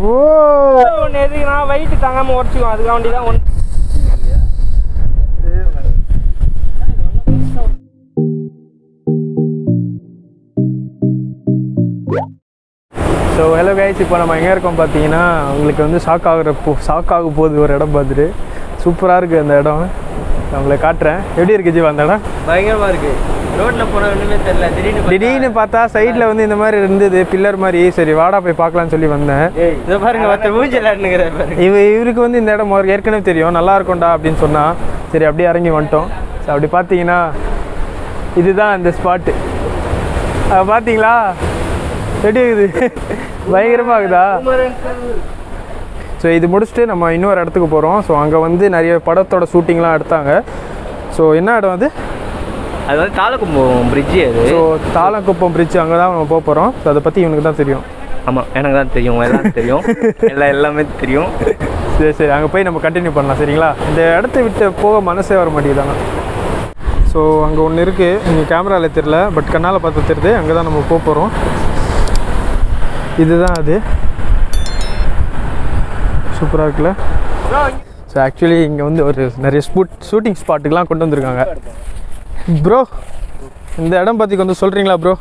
ஓ ஒன்று எதுக்குன்னா வெயிட் தாங்காமல் உடச்சிக்கும் அதுக்காக வேண்டி தான் ஒன்று ஸோ ஹலோ கைஸ் இப்போ நம்ம எங்கே இருக்கோம் பார்த்தீங்கன்னா உங்களுக்கு வந்து ஷாக் ஆகுற போ ஷாக் ஆக போகுது ஒரு இடம் பார்த்துட்டு சூப்பராக இருக்குது அந்த இடம் நான் உங்களை காட்டுறேன் எப்படி இருக்கு ஜீவா அந்த இடம் பயங்கரமாக இருக்கு ரோட்டில் போனால் ஒன்றுமே தெரியல திடீர்னு திடீர்னு பார்த்தா சைடில் வந்து இந்த மாதிரி இருந்தது பில்லர் மாதிரி சரி வாடா போய் பார்க்கலாம்னு சொல்லி வந்தேன் இதை பாருங்க மற்ற மூஞ்சில் இருந்துங்கிற பாருங்க இவ இவருக்கு வந்து இந்த இடம் முதல்ல ஏற்கனவே தெரியும் நல்லா இருக்கும்டா அப்படின்னு சொன்னா சரி அப்படியே இறங்கி வந்துட்டோம் ஸோ அப்படி பார்த்தீங்கன்னா இதுதான் அந்த ஸ்பாட்டு பார்த்தீங்களா எப்படி இருக்குது பயங்கரமாக இருக்குதா ஸோ இது முடிச்சுட்டு நம்ம இன்னொரு இடத்துக்கு போகிறோம் ஸோ அங்கே வந்து நிறைய படத்தோட ஷூட்டிங்லாம் எடுத்தாங்க ஸோ என்ன இடம் அது அது வந்து தாளக்கும்பம் பிரிட்ஜு அது ஸோ தாளக்குப்பம் பிரிட்ஜ் அங்கே தான் நம்ம போக போகிறோம் ஸோ அதை பற்றி இவனுக்கு தான் தெரியும் ஆமாம் எனக்கு தான் தெரியும் எல்லாம் தெரியும் எல்லாம் எல்லாமே தெரியும் சரி சரி அங்கே போய் நம்ம கண்டினியூ பண்ணலாம் சரிங்களா இந்த இடத்த விட்டு போக மனசே வர மாட்டேங்குதாங்க ஸோ அங்கே ஒன்று இருக்குது இங்கே கேமராவில் தெரில பட் கண்ணால் பார்த்து தெரியுது அங்கே தான் நம்ம போக போகிறோம் இதுதான் அது சூப்பராக இருக்குல்ல ஸோ ஆக்சுவலி இங்கே வந்து ஒரு நிறைய ஸ்பூட் ஷூட்டிங் ஸ்பாட்டுக்கெலாம் கொண்டு வந்திருக்காங்க ப்ரோ இந்த இடம் பற்றி கொஞ்சம் சொல்கிறீங்களா ப்ரோ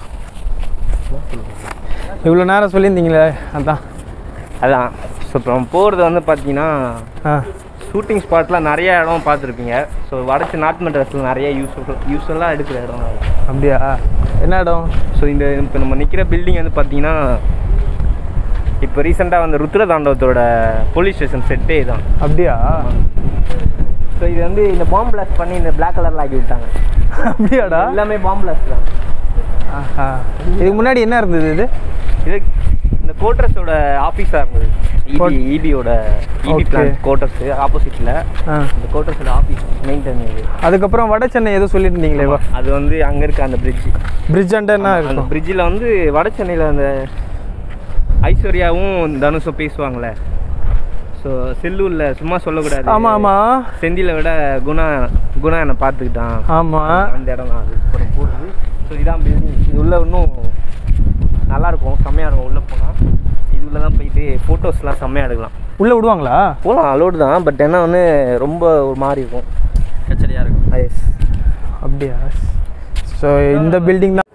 இவ்வளோ நேரம் சொல்லியிருந்தீங்களே அதான் அதான் ஸோ இப்போ நம்ம போகிறது வந்து பார்த்தீங்கன்னா ஆ ஷூட்டிங் ஸ்பாட்லாம் நிறைய இடம் பார்த்துருப்பீங்க ஸோ வடச்சு நார்த் மெட்ராஸில் நிறைய யூஸ்ஃபுல் யூஸ்ஃபுல்லாக எடுக்கிற இடம் அது அப்படியா என்ன இடம் ஸோ இந்த இப்போ நம்ம நிற்கிற பில்டிங் வந்து பார்த்தீங்கன்னா இப்போ ரீசெண்டாக வந்து ருத்ர தாண்டவத்தோட போலீஸ் ஸ்டேஷன் செட்டே தான் அப்படியா ஸோ இது வந்து இந்த பாம்பு பிளாஸ்ட் பண்ணி இந்த பிளாக் கலரில் ஆக்கி விட்டாங்க அப்படியாடா எல்லாமே பாம்பு பிளாஸ்ட் தான் ஆஹா இதுக்கு முன்னாடி என்ன இருந்தது இது இது இந்த கோட்ரஸோட ஆஃபீஸாக இருந்தது இபி இபியோட இபி Okay. பிளான் கோட்டர்ஸ் ஆப்போசிட்டில் ஆ இந்த கோட்டர்ஸோட ஆஃபீஸ் மெயின்டைன் இது அதுக்கப்புறம் வட சென்னை ஏதோ சொல்லியிருந்தீங்களே வா அது வந்து அங்கே இருக்க அந்த பிரிட்ஜ் பிரிட்ஜ் அண்ட் என்ன அந்த இருக்கும் பிரிட்ஜில் வந்து வட சென்னையில் அந்த ஐஸ்வர்யாவும் தனுஷும் பேசுவாங்களே ஸோ செல்லூரில் சும்மா சொல்லக்கூடாது ஆமாம் ஆமாம் செந்தில விட குணா குணா என்னை பார்த்துக்கிட்டான் ஆமாம் அந்த இடம் தான் அது அப்புறம் போடுது ஸோ இதான் பில்டிங் இது உள்ள இன்னும் நல்லா இருக்கும் செம்மையாக இருக்கும் உள்ளே போனால் இது உள்ள தான் போயிட்டு ஃபோட்டோஸ்லாம் செம்மையாக எடுக்கலாம் உள்ளே விடுவாங்களா போகலாம் அலோடு தான் பட் என்ன வந்து ரொம்ப ஒரு மாதிரி இருக்கும் கச்சடியாக இருக்கும் எஸ் அப்படியா ஸோ இந்த பில்டிங் தான்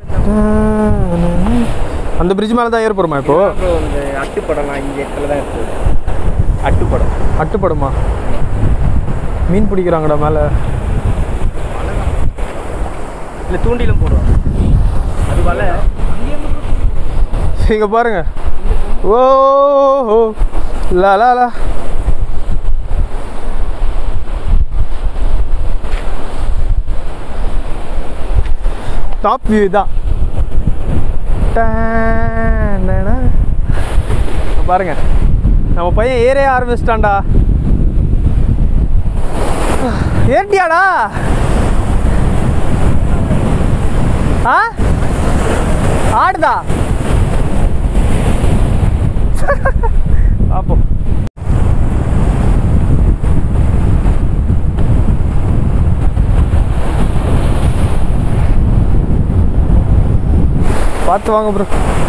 அந்த பிரிட்ஜ் மேலே தான் ஏற போகிறோமா இப்போ அப்புறம் இந்த அட்டுப்படம்லாம் இந்த இடத்துல தான் இருக்குது அட்டுப்படம் அட்டுப்படுமா மீன் பிடிக்கிறாங்கடா மேலே இல்லை தூண்டிலும் போடுவாங்க அது வலை இங்கே பாருங்க ஓ ஓ லா லா லா டாப் வியூ தான் டேனடா. இங்க பாருங்க நம்ம பையன் ஏறே ஆரம்பிச்சிட்டான்டா ஏறிட்டியாடா ஆ ஆடுதா பார்ப்போம் பார்த்து வாங்க ப்ரோ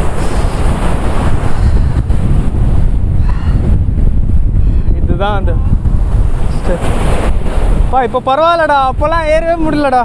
இதுதான் அந்த step. பா இப்போ பரவாயில்லடா அப்போல்லாம் ஏறவே முடியலடா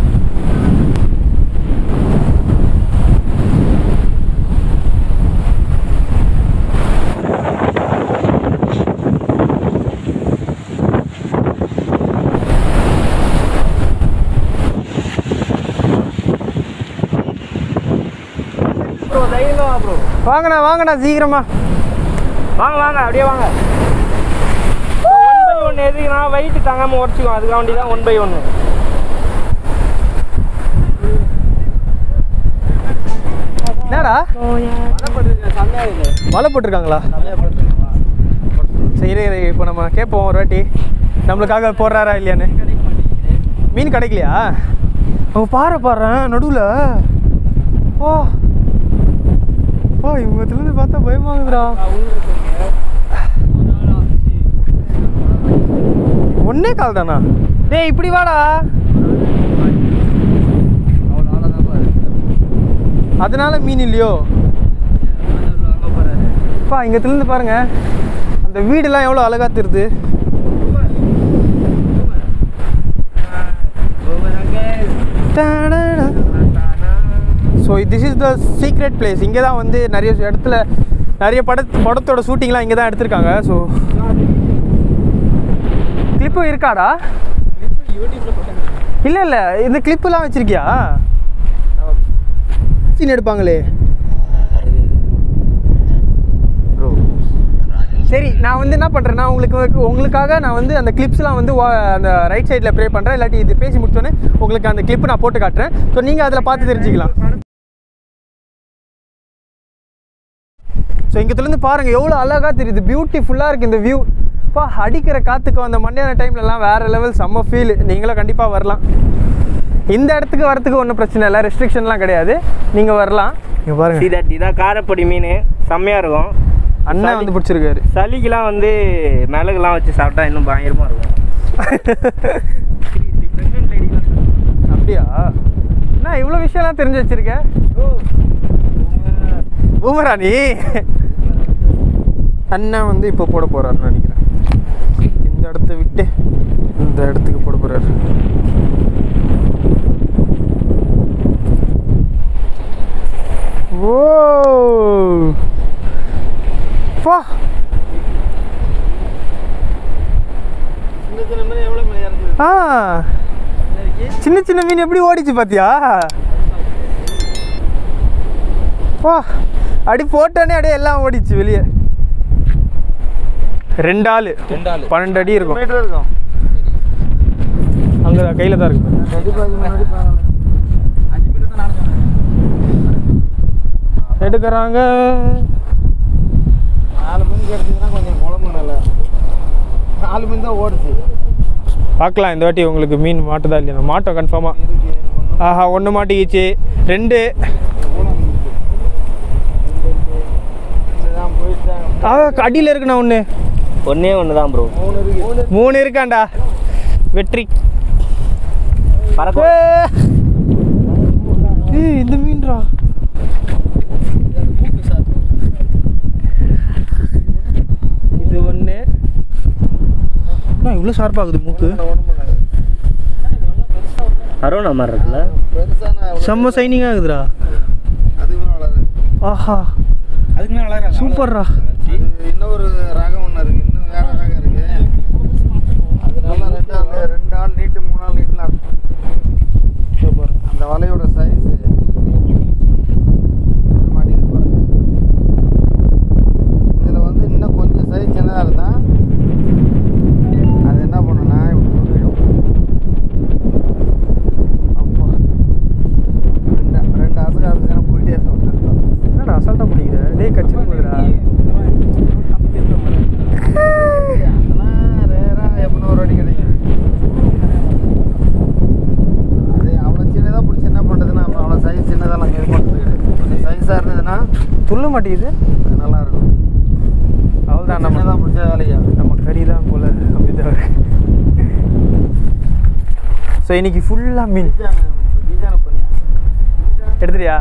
ப்ரோ தைரியமா ப்ரோ வாங்கண்ணா வாங்கண்ணா சீக்கிரமா வாங்க வாங்க அப்படியே வாங்க ஒன் பை ஒன் எதுக்குன்னா வெயிட் தாங்காமல் உடச்சிக்கும் அதுக்காக வேண்டி தான் ஒன் பை ஒன்று என்னடா வலை போட்டிருக்காங்களா சரி இரு, இப்போ நம்ம கேட்போம் ஒரு வாட்டி நம்மளுக்காக போடுறாரா இல்லையான்னு மீன் கிடைக்கலையா அவங்க பாறை பாடுறேன் நடுவில் ஓ ஓ இவங்க இருந்து பார்த்தா பயமாகுதுடா ஒன்னே கால் தானா டேய் இப்படி வாடா அதனால மீன் இல்லையோ பா இங்கே திருந்து பாருங்க அந்த வீடெல்லாம் எவ்வளோ அழகா தெரியுது so this is the secret place இங்கே தான் வந்து நிறைய இடத்துல நிறைய பட படத்தோட ஷூட்டிங்லாம் இங்கே தான் எடுத்திருக்காங்க ஸோ கிளிப்பும் இருக்காடா இல்லை இல்லை இந்த கிளிப்புலாம் வச்சிருக்கியா சீன் எடுப்பாங்களே சரி நான் வந்து என்ன பண்ணுறேன்னா உங்களுக்கு உங்களுக்காக நான் வந்து அந்த கிளிப்ஸ்லாம் வந்து வா- அந்த ரைட் சைடில் ப்ளே பண்ணுறேன் இல்லாட்டி இது பேசி முடிச்சோன்னே உங்களுக்கு அந்த கிளிப்பு நான் போட்டு காட்டுறேன் ஸோ நீங்கள் அதில் பார்த்து தெரிஞ்சுக்கலாம் ஸோ இங்கத்துலேருந்து பாருங்கள் எவ்வளோ அழகாக தெரியுது பியூட்டிஃபுல்லாக இருக்குது இந்த வியூ பா அடிக்கிற காற்றுக்கு அந்த மண்டியான டைம்லலாம் வேறு லெவல் செம்ம ஃபீல் நீங்களும் கண்டிப்பாக வரலாம் இந்த இடத்துக்கு வரத்துக்கு ஒன்றும் பிரச்சனை இல்லை ரெஸ்ட்ரிக்ஷன்லாம் கிடையாது நீங்கள் வரலாம் இங்கே பாருங்கள் See that? இதான் காரப்பொடி மீன் செம்மையாக இருக்கும் அண்ணன் வந்து பிடிச்சிருக்காரு சளிக்கெலாம் வந்து மிளகுலாம் வச்சு சாப்பிட்டா இன்னும் பயங்கரமாக இருக்கும் Pregnant ladyலாம் அப்படியா என்ன இவ்வளோ விஷயம்லாம் தெரிஞ்சு வச்சிருக்க பூமரா நீ அண்ணன் வந்து இப்போ போட போறாருன்னு நினைக்கிறேன் இந்த இடத்த விட்டு இந்த இடத்துக்கு போட போறாரு ஓ பா ஆ சின்ன சின்ன மீன் எப்படி ஓடிச்சு பாத்தியா வா அடி போட்டோன்னே அப்படியே எல்லாம் ஓடிச்சு வெளியே ரெண்டு ஆள் ரெண்டு ஆளு. பன்னெண்டு அடி இருக்கும் மீட்டர் இருக்கும் அங்கே கையில் தான் இருக்கு அஞ்சு மீட்டர் தான் நான் எடுக்கிறாங்க நாலு மீன் கிடைச்சதுன்னா கொஞ்சம் குழம்பு நல்லா நாலு மீன் தான் ஓடுச்சு பார்க்கலாம் இந்த வாட்டி உங்களுக்கு மீன் மாட்டுதா இல்லையா மாட்டோம் கன்ஃபார்மாக இருக்கு ஒன்று ஆஹா ஒன்று மாட்டிக்கிச்சு ரெண்டு தான் போயிட்டு ஆ அடியில் இருக்குண்ணா ஒன்று ஒன்றே ஒன்று தான் ப்ரோ மூணு இருக்கு மூணு இருக்காண்டா வெற்றி பறக்கும் ஏய் இந்த மீன்ரா இது ஒன்று இவ்வளோ ஷார்ப்பாகுது மூக்கு அரோனா மாதிரி இருக்குல்ல செம்ம சைனிங் ஆகுதுடா ஆஹா அதுக்கு மேலே நல்லா சூப்பர்ரா இன்னொரு ரகம் ஒன்று இருக்கு இன்னும் வேற ரகம் இருக்கு அது நல்லா ரெண்டு ஆள் ரெண்டு ஆள் நீட்டு மூணு ஆள் நீட்டுலாம் இருக்கும் சூப்பர் அந்த வலையோட சைஸ் மாட்டி இருக்கு பாருங்க இதில் வந்து இன்னும் கொஞ்சம் சைஸ் சின்னதாக இருந்தால் அது என்ன பண்ணுன்னா இப்படி துள்ளிடும் அப்பா ரெண்டு ரெண்டு அசக அசகான போயிட்டே இருக்கும் என்னடா அசால்ட்டாக பிடிக்கிற டேய் கச்சிட்டு போகுதுடா அதெல்லாம் ரேராக எப்படின்னா ஒரு அடி கிடைக்கும் அது அவ்வளோ சின்னதாக பிடிச்சி என்ன பண்ணுறதுன்னா அப்புறம் அவ்வளோ சைஸ் சின்னதாக நாங்கள் இது பண்ணுறது கிடையாது கொஞ்சம் சைஸாக இருந்ததுன்னா துள்ள மாட்டேங்குது அது நல்லாயிருக்கும் அவ்வளோதான் நம்ம சின்னதாக பிடிச்சா வேலைக்கு நம்ம கறி தான் போல அப்படிதான் ஸோ இன்னைக்கு ஃபுல்லாக மீன் பீஜான பண்ணி எடுத்துறியா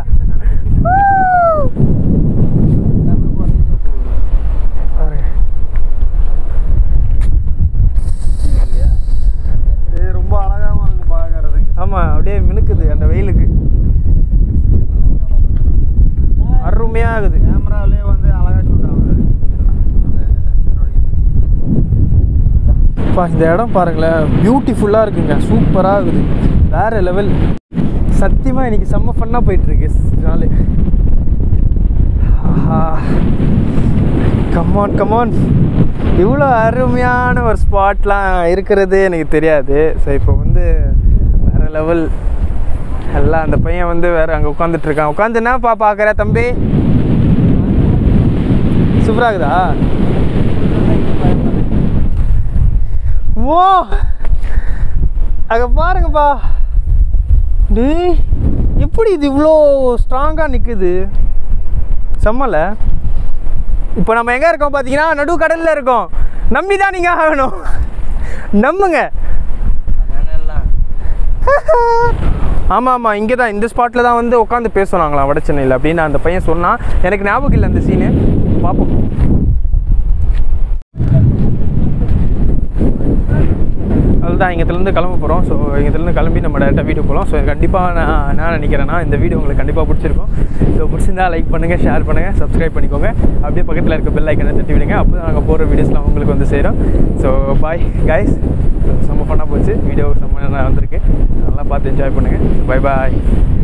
எல்லாமே பண்ணிட்டு போகுது பாருங்க இது ரொம்ப அழகாகவும் இருக்கும் பார்க்கறதுக்கு ஆமாம் அப்படியே மினுக்குது அந்த வெயிலுக்கு அருமையாக ஆகுது கேமராவிலே வந்து அழகாக ஷூட் ஆகுது அந்த இதனுடைய அப்பா இந்த இடம் பாருங்களேன் பியூட்டிஃபுல்லாக இருக்குங்க சூப்பராக இருக்குது வேறு லெவல் சத்தியமாக இன்னைக்கு செம்ம ஃபன்னாக போயிட்டுருக்கு நாள் ஆஹா கமான் கமான் இவ்வளோ அருமையான ஒரு ஸ்பாட்லாம் இருக்கிறது எனக்கு தெரியாது ஸோ இப்போ வந்து வேறு லெவல் எல்லாம் அந்த பையன் வந்து வேறு அங்கே உட்காந்துட்டு இருக்கான் உட்காந்து என்னப்பா பார்க்குற தம்பி சூப்பராகுதா ஓ அங்க பாருங்கப்பா டேய் எப்படி இது இவ்வளோ ஸ்ட்ராங்காக நிற்குது செம்மல இப்போ நம்ம எங்கே இருக்கோம் பார்த்தீங்கன்னா நடு கடலில் இருக்கோம் நம்பி தான் நீங்கள் ஆகணும் நம்புங்க ஆமாம் ஆமாம் இங்கே தான் இந்த ஸ்பாட்டில் தான் வந்து உட்காந்து பேசுனாங்களாம் வட சென்னையில் அப்படின்னு அந்த பையன் சொன்னான் எனக்கு ஞாபகம் இல்லை அந்த சீனு பார்ப்போம் அதுதான் இங்கத்துலேருந்து கிளம்ப போகிறோம் ஸோ இங்கத்துலேருந்து கிளம்பி நம்ம டேரெக்டாக வீடியோ போகலாம் ஸோ கண்டிப்பாக நான் என்ன நினைக்கிறேன்னா இந்த வீடியோ உங்களுக்கு கண்டிப்பாக பிடிச்சிருக்கும் ஸோ பிடிச்சிருந்தா லைக் பண்ணுங்கள் ஷேர் பண்ணுங்கள் சப்ஸ்கிரைப் பண்ணிக்கோங்க அப்படியே பக்கத்தில் இருக்க பெல் ஐக்கனை தட்டி விடுங்க அப்போ நாங்கள் போகிற வீடியோஸ்லாம் உங்களுக்கு வந்து சேரும் ஸோ பாய் கைஸ் ஸோ செம்ம ஃபன்னாக போச்சு வீடியோ செம்ம நல்லா வந்திருக்கு நல்லா பார்த்து என்ஜாய் பண்ணுங்கள் பை பாய்